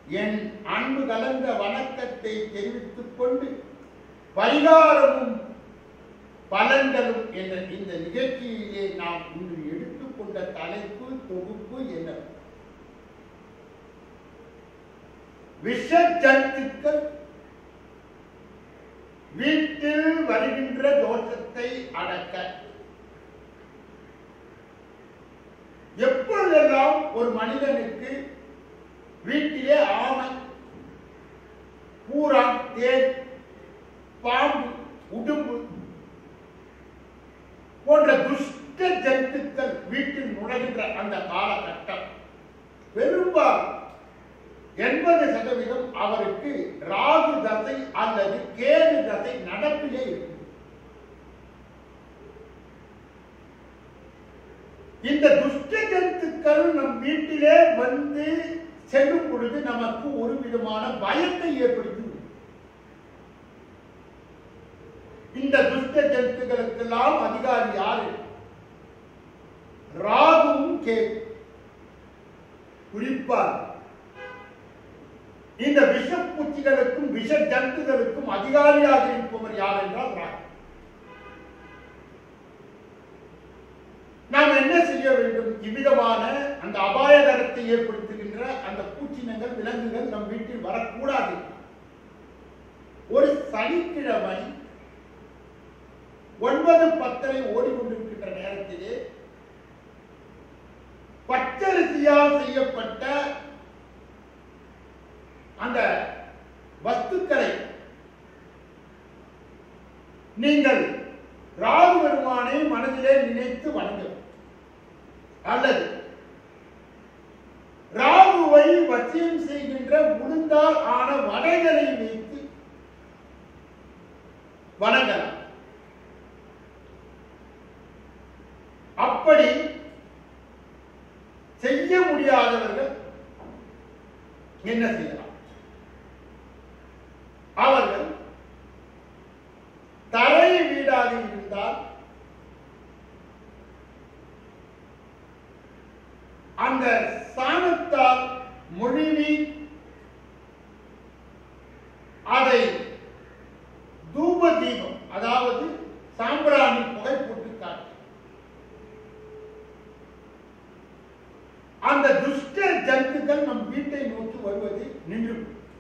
என் அன்பு கலந்த வணக்கத்தை தெரிவித்துக் கொண்டு பரிகாரமும் பலன்களும் என்ற இந்த நிகழ்ச்சியிலே நாம் இன்று எடுத்துக்கொண்ட தலைப்பு தொகுப்பு என்ன விஷ ஜந்துக்கள் வீட்டில் வருகின்ற தோஷத்தை அடக்க எப்பொழுதெல்லாம் ஒரு மனிதனுக்கு வீட்டிலே ஆமை பூரா தேன் பாம்பு உடும்பு போன்ற துஷ்ட ஜந்துக்கள் வீட்டில் நுழைகின்ற அந்த காலகட்டம் பெரும்பாலும் எண்பது சதவீதம் அவருக்கு ராகு தசை அல்லது கேது தசை நடப்பிலே இருக்கும் இந்த துஷ்ட ஜந்துக்கள் நம் வீட்டிலே வந்து செல்லும் பொழுது நமக்கு ஒரு விதமான பயத்தை ஏற்படுத்தி இந்த துஷ்ட ஜந்துக்களுக்கெல்லாம் அதிகாரி யாரு ராகுவும் கேது குறிப்பாக இந்த விஷப்பூச்சிகளுக்கும் விஷ ஜந்துகளுக்கும் அதிகாரியாக இருப்பவர் யார் என்றால் ராகு நாம் என்ன செய்ய வேண்டும் இவ்விதமான அந்த அபாயகரத்தை ஏற்படுத்துகின்ற அந்த பூச்சினங்கள் விலங்குகள் நம் வீட்டில் வரக்கூடாது ஒரு சனிக்கிழமை ஒன்பது பத்தரை ஓடிக்கொண்டிருக்கின்ற நேரத்திலே பச்சரிசியால் செய்யப்பட்ட அந்த வஸ்துக்களை நீங்கள் ராகு பெருமானை மனதிலே நினைத்து வணங்கும் அல்லது ராகுவை வசியம் செய்கின்ற உளுந்தால் ஆன வடைகளை வைத்து வணங்கலாம் அப்படி செய்ய முடியாதவர்கள் என்ன செய்யலாம் அவர்கள் தரை வீடாக இருந்தால் அந்த சாணத்தால் மொழிவி அதை தூப தீபம் அதாவது சாம்பிராணி புகை போட்டு காட்டு அந்த துஷ்ட ஜந்துக்கள் நம் வீட்டை நோக்கி வருவது நின்று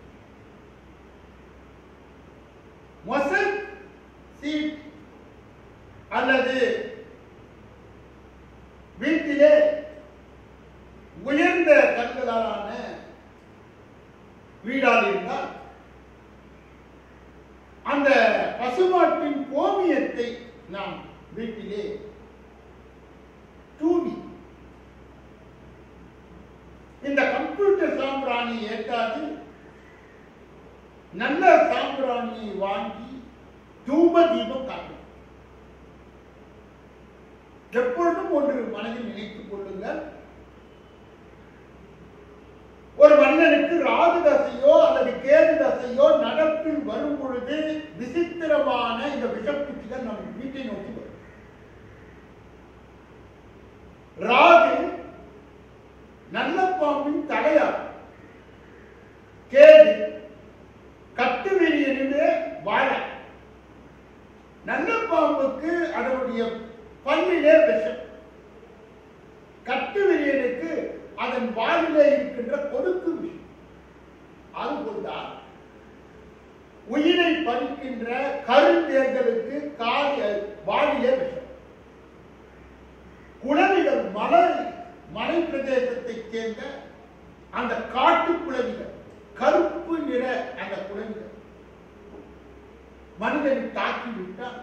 மொசல் சீட் அல்லது வீட்டிலே உயர்ந்த கற்களாலான வீடாக இருந்தால் அந்த பசுமாட்டின் கோமியத்தை நாம் வீட்டிலே தூவி இந்த கம்ப்யூட்டர் சாம்பிராணி ஏற்காது நல்ல சாம்பிராணியை வாங்கி தூப தீபம் காட்டும் எப்பொழுதும் ஒன்று மனதில் நினைத்துக் கொள்ளுங்கள் ஒரு மனிதனுக்கு ராகு தசையோ அல்லது கேது தசையோ நடப்பில் வரும் பொழுது விசித்திரமான இந்த விஷப்பூச்சிகள் நம் வீட்டை நோக்கி வரும் ராகு நல்ல பாம்பின் தலையார் கேது கட்டுவிரியனிலே வாழ நல்ல பாம்புக்கு அதனுடைய பல்லிலே விஷம் கட்டுவிரியனுக்கு அதன் வாயிலே இருக்கின்ற கொடுக்கு விஷம் அதுபோல்தான் உயிரை பறிக்கின்ற கருந்தேர்களுக்கு காலிய வாயிலே விஷம் குளவிகள் மலை மலை பிரதேசத்தைச் சேர்ந்த அந்த காட்டு குளவிகள் கருப்பு நிற அந்த குளவிகள் மனிதனை தாக்கி விட்டால்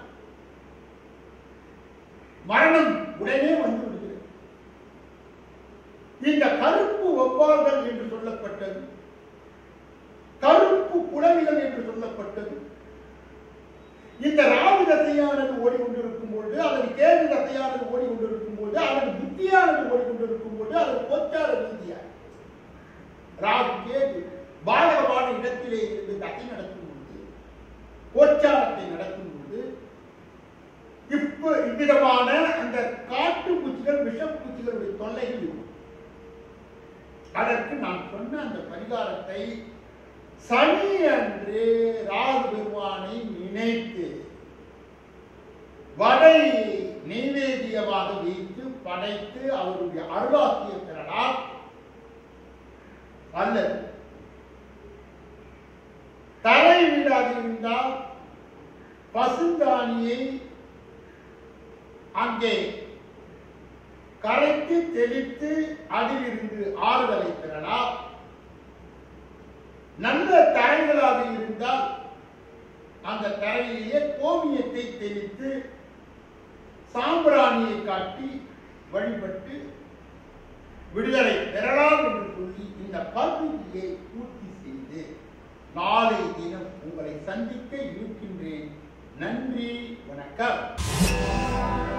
மரணம் உடனே வந்து விடுகிறது இந்த கருப்பு ஒவ்வாள்கள் என்று சொல்லப்பட்டது கருப்பு குளவிகள் என்று சொல்லப்பட்டது இந்த ராகு தசையானது ஓடிக்கொண்டிருக்கும் பொழுது அதன் கேது தசையானது ஓடிக்கொண்டிருக்கும் பொழுது அதன் புத்தியானது ஓடிக்கொண்டிருக்கும் பொழுது அதன் கோச்சார ரீதியாக ராகு கேது பாதகமான இடத்திலே இருந்து தசை நடக்கும் பொழுது கோச்சாரத்தை நடக்கும் பொழுது இப்ப இவ்விதமான அந்த காட்டு பூச்சிகள் விஷப்பூச்சிகளுடைய தொல்லைகள் இருக்கும் அதற்கு நான் சொன்ன அந்த பரிகாரத்தை சனி அன்று ராகு பெருமானை நினைத்து வடை நெய்வேத்தியமாக வைத்து படைத்து அவருடைய அருளாசிய பெறலாம் அல்லது தரை வீடாக இருந்தால் பசுந்தானியை அங்கே கரைத்து தெளித்து அதிலிருந்து ஆறுதலை பெறலாம் நல்ல தரைகளாக இருந்தால் அந்த தரையிலேயே கோமியத்தை தெளித்து சாம்பிராணியை காட்டி வழிபட்டு விடுதலை பெறலாம் என்று சொல்லி இந்த பகுதியை பூர்த்தி செய்து நாளை தினம் உங்களை சந்திக்க இருக்கின்றேன் நன்றி வணக்கம்